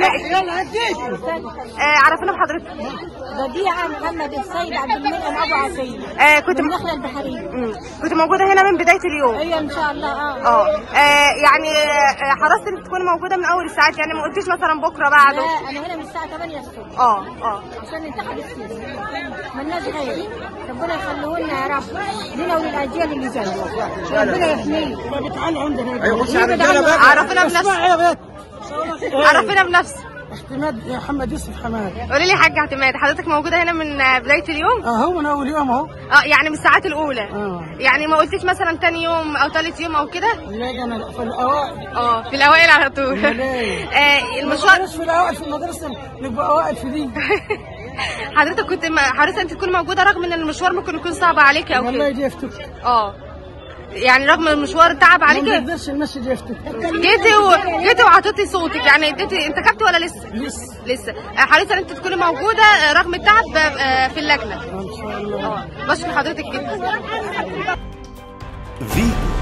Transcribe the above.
يلا هديك آه عرفنا بحضرتك بديعة محمد السيد عبد المنعم أبو عسير آه كنت من م... النخلة البحرية مم. كنت موجوده هنا من بدايه اليوم أيوة إن شاء الله أه اه آه، يعني آه، حرصت انك تكوني موجوده من اول الساعات يعني ما قلتيش مثلا بكره بعده لا أنا هنا من الساعة 8 الصبح اه اه عشان ننتخب السيسي مالناش غير ربنا يخليه لنا يا رب لنا وللأجيال اللي جايه ربنا يحميه تعال عندنا ايوه خش على يبعد الرجاله عنه. بقى عرفنا بنفسك اسمع يا بنت عرفنا بنفسك احتماد محمد يوسف حماد قولي لي يا حاجه اعتماد حضرتك موجوده هنا من آه، بدايه اليوم اه هو من اول يوم اهو اه يعني من الساعات الاولى اه يعني ما قلتيش مثلا تاني يوم او تالت يوم او كده لا انا في الاوائل اه في الاوائل على طول ليه؟ آه المشوار مش في الاوائل في المدرسه نبقى اوائل في دي حضرتك كنت م- حريصه انت تكوني موجوده رغم ان المشوار ممكن يكون صعب عليكي او والله كده جيفتك اه يعني رغم المشوار تعب ما عليكي نقدرش نمشي جيفتك جيتي و... جيتي وعطيتي صوتك يعني اديتي انتخبتي ولا لسه؟ لسه لسه آه، حريصه ان انت تكوني موجوده آه، رغم التعب آه، في اللجنه ان شاء الله اه بشكر حضرتك جدا فيتو